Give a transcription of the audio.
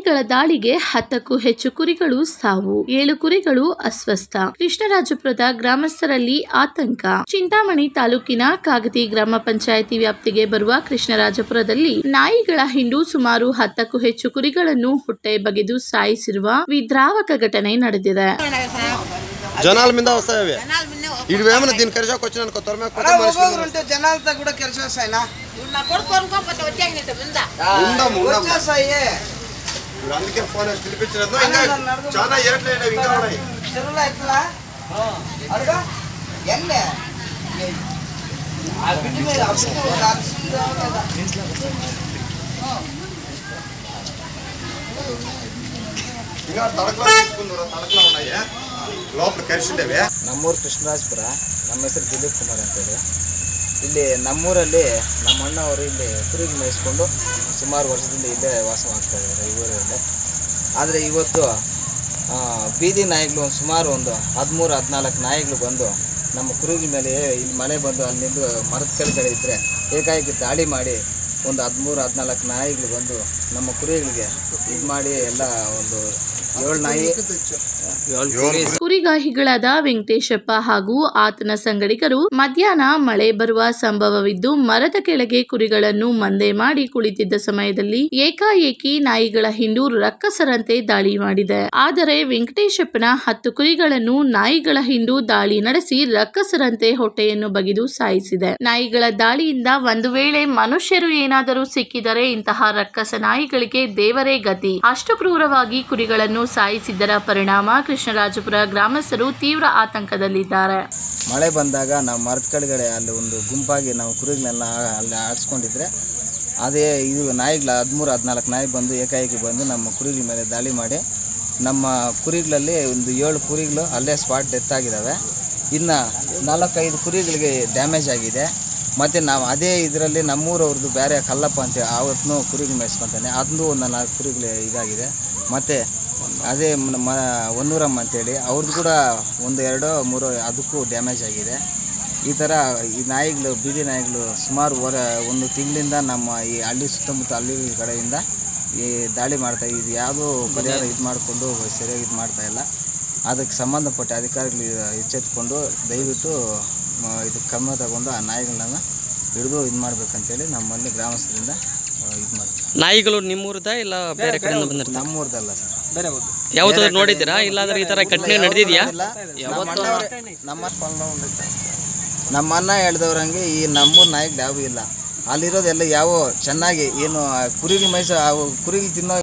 ನಾಯಿಗಳ ದಾಳಿಗೆ ಹತ್ತಕ್ಕೂ ಹೆಚ್ಚು ಕುರಿಗಳು ಸಾವು ಏಳು ಕುರಿಗಳು ಅಸ್ವಸ್ಥ ಕೃಷ್ಣರಾಜಪುರದ ಗ್ರಾಮಸ್ಥರಲ್ಲಿ ಆತಂಕ ಚಿಂತಾಮಣಿ ತಾಲೂಕಿನ ಕಾಗತಿ ಗ್ರಾಮ ಪಂಚಾಯಿತಿ ವ್ಯಾಪ್ತಿಗೆ ಬರುವ ಕೃಷ್ಣರಾಜಪುರದಲ್ಲಿ ನಾಯಿಗಳ ಹಿಂಡು ಸುಮಾರು ಹತ್ತಕ್ಕೂ ಹೆಚ್ಚು ಕುರಿಗಳನ್ನು ಹೊಟ್ಟೆ ಬಗೆದು సాయిసిರುವ విద్రావక ఘటన ನಡೆದಿದೆ జనాల మీద వస్తాయి అవి ఇటు ఏమైనా దీని కరిచాకు వచ్చిన అనుకో తొరమేకపోతే మనిషి మీద ఉంటే జనాలతో కూడా కలిసి వస్తాయినా నా కొడుకు కొనుక్కోకపోతే వచ్చేసినట్టు ఉందా ఉందాం ఉందాం వచ్చేస్తాయి ఇప్పుడు అందుకే ఫోన్ వేసి పిలిపించలేదు ఇంకా చాలా ఏట్లయినా ఇంకా ఉన్నాయి చెరువులో ఎట్లా అడుగు ఎన్నే ఆ బిడ్డ మీద అప్పుడు ఒక అరిసిందా లేదా? ఇంకా తడకలో తీసుకుందరు తడకలో ఉన్నాయి లోపల కరిచిండేవి ನಮ್ಮೂರು ಕೃಷ್ಣರಾಜಪುರ ನಮ್ಮ ಹೆಸರು ದಿಲೀಪ್ ಕುಮಾರ್ ಅಂತೇಳಿ ಇಲ್ಲಿ ನಮ್ಮೂರಲ್ಲಿ ನಮ್ಮ ಅಣ್ಣ ಅವರು ಇಲ್ಲಿ ಕುರಿಗೆ ಮೇಯಿಸ್ಕೊಂಡು ಸುಮಾರು ವರ್ಷದಿಂದ ಇಲ್ಲೇ ವಾಸವಾಗ್ತಾ ಇದ್ದಾರೆ ಈ ಊರಲ್ಲಿ ಆದರೆ ಇವತ್ತು ಆ, ಬೀದಿ ನಾಯಿಗಳು ಒಂದು ಸುಮಾರು ಒಂದು ಹದಿಮೂರು ಹದಿನಾಲ್ಕು ನಾಯಿಗಳು ಬಂದು ನಮ್ಮ ಕುರುಗಿ ಮೇಲೆ ಇಲ್ಲಿ ಮಳೆ ಬಂದು ಅಲ್ಲಿ ನಿಂತು ಮರದ ಕೆಳಗಡೆ ಇದ್ದರೆ ಏಕಾಏಕಿ ದಾಳಿ ಮಾಡಿ ಒಂದು ಹದಿಮೂರು ಹದಿನಾಲ್ಕು ನಾಯಿಗಳು ಬಂದು ನಮ್ಮ ಕುರಿಗಳಿಗೆ ಇದು ಮಾಡಿ ಎಲ್ಲ ಒಂದು ಏಳು ನಾಯಿ ಏಳು ಕುರಿ ಕುರಿಗಾಹಿಗಳಾದ ವೆಂಕಟೇಶಪ್ಪ ಹಾಗೂ ಆತನ ಸಂಗಡಿಗರು ಮಧ್ಯಾಹ್ನ ಮಳೆ ಬರುವ ಸಂಭವವಿದ್ದು ಮರದ ಕೆಳಗೆ ಕುರಿಗಳನ್ನು ಮಂದೆ ಮಾಡಿ ಕುಳಿತಿದ್ದ ಸಮಯದಲ್ಲಿ ಏಕಾಏಕಿ ನಾಯಿಗಳ ಹಿಂಡು ರಕ್ಕಸರಂತೆ ದಾಳಿ ಮಾಡಿದೆ ಆದರೆ ವೆಂಕಟೇಶಪ್ಪನ ಹತ್ತು ಕುರಿಗಳನ್ನು ನಾಯಿಗಳ ಹಿಂಡು ದಾಳಿ ನಡೆಸಿ ರಕ್ಕಸರಂತೆ ಹೊಟ್ಟೆಯನ್ನು ಬಗೆದು ಸಾಯಿಸಿದೆ ನಾಯಿಗಳ ದಾಳಿಯಿಂದ ಒಂದು ವೇಳೆ ಮನುಷ್ಯರು ಏನಾದರೂ ಸಿಕ್ಕಿದರೆ ಇಂತಹ ರಕ್ಕಸ ನಾಯಿಗಳಿಗೆ ದೇವರೇ ಗತಿ ಅಷ್ಟು ಕ್ರೂರವಾಗಿ ಕುರಿಗಳನ್ನು ಸಾಯಿಸಿದ್ದರ ಪರಿಣಾಮ ಕೃಷ್ಣರಾಜಪುರ ಗ್ರಾಮಸ್ಥರು ತೀವ್ರ ಆತಂಕದಲ್ಲಿದ್ದಾರೆ ಮಳೆ ಬಂದಾಗ ನಾವು ಮರದ ಕೆಳಗಡೆ ಅಲ್ಲಿ ಒಂದು ಗುಂಪಾಗಿ ನಾವು ಕುರಿಗಳನ್ನೆಲ್ಲ ಅಲ್ಲಿ ಆಡಿಸ್ಕೊಂಡಿದ್ರೆ ಅದೇ ಇದು ನಾಯಿಗಳ ಹದಿಮೂರು ಹದಿನಾಲ್ಕು ನಾಯಿ ಬಂದು ಏಕಾಏಕಿ ಬಂದು ನಮ್ಮ ಕುರಿಗಳ ಮೇಲೆ ದಾಳಿ ಮಾಡಿ ನಮ್ಮ ಕುರಿಗಳಲ್ಲಿ ಒಂದು ಏಳು ಕುರಿಗಳು ಅಲ್ಲೇ ಸ್ಪಾಟ್ ಡೆತ್ ಆಗಿದ್ದಾವೆ ಇನ್ನು ನಾಲ್ಕೈದು ಕುರಿಗಳಿಗೆ ಡ್ಯಾಮೇಜ್ ಆಗಿದೆ ಮತ್ತು ನಾವು ಅದೇ ಇದರಲ್ಲಿ ನಮ್ಮೂರವ್ರದ್ದು ಬೇರೆ ಕಲ್ಲಪ್ಪ ಅಂತ ಆವತ್ತೂ ಕುರಿಗಳು ಮೇಯಿಸ್ಕೊತಾನೆ ಅದನ್ನು ಒಂದು ನಾಲ್ಕು ಕುರಿಗಳು ಇದಾಗಿದೆ ಮತ್ತು ಅದೇ ನಮ್ಮ ಹೊನ್ನೂರಮ್ಮ ಅಂತೇಳಿ ಅವ್ರದ್ದು ಕೂಡ ಒಂದು ಎರಡೋ ಮೂರೋ ಅದಕ್ಕೂ ಡ್ಯಾಮೇಜ್ ಆಗಿದೆ ಈ ಥರ ಈ ನಾಯಿಗಳು ಬೀದಿ ನಾಯಿಗಳು ಸುಮಾರು ವರ ಒಂದು ತಿಂಗಳಿಂದ ನಮ್ಮ ಈ ಹಳ್ಳಿ ಸುತ್ತಮುತ್ತ ಹಳ್ಳಿ ಕಡೆಯಿಂದ ಈ ದಾಳಿ ಮಾಡ್ತಾ ಇದು ಯಾವುದೋ ಪರಿಹಾರ ಇದು ಮಾಡಿಕೊಂಡು ಸರಿಯಾಗಿ ಇದು ಮಾಡ್ತಾ ಇಲ್ಲ ಅದಕ್ಕೆ ಸಂಬಂಧಪಟ್ಟ ಅಧಿಕಾರಿಗಳು ಎಚ್ಚೆತ್ಕೊಂಡು ದಯವಿಟ್ಟು ಮ- ಇದು ಕ್ರಮ ತಗೊಂಡು ಆ ನಾಯಿಗಳನ್ನ ಹಿಡಿದು ಇದು ಮಾಡ್ಬೇಕಂತೇಳಿ ನಮ್ಮಲ್ಲಿ ಗ್ರಾಮಸ್ಥರಿಂದ ಇದು ಮಾಡ್ತೀವಿ ನಾಯಿಗಳು ನಿಮ್ಮೂರದ ಇಲ್ಲ ಬೇರೆ ಕಡೆಯಿಂದ ಬಂದಿರ್ತಾರೆ ನಮ್ಮೂರ್ದಲ್ಲ ಸರ್ ಬೇರೆ ಯಾವತ್ತಾದ್ರು ನೋಡಿದ್ದೀರಾ ಇಲ್ಲಾಂದ್ರೆ ಈ ತರ ಘಟನೆ ನಡೆದಿದ್ಯಾ ನಮ್ಮ ನಮ್ಮ ಅಣ್ಣ ಹೇಳ್ದವ್ರಂಗೆ ಈ ನಮ್ಮೂರು ನಾಯಿಗಳು ಯಾವೂ ಇಲ್ಲ ಅಲ್ಲಿರೋದೆಲ್ಲ ಯಾವ ಚೆನ್ನಾಗಿ ಏನು ಕುರಿಗಳು ಮೈಸ ಕುರಿಗಳು ತಿನ್ನೋ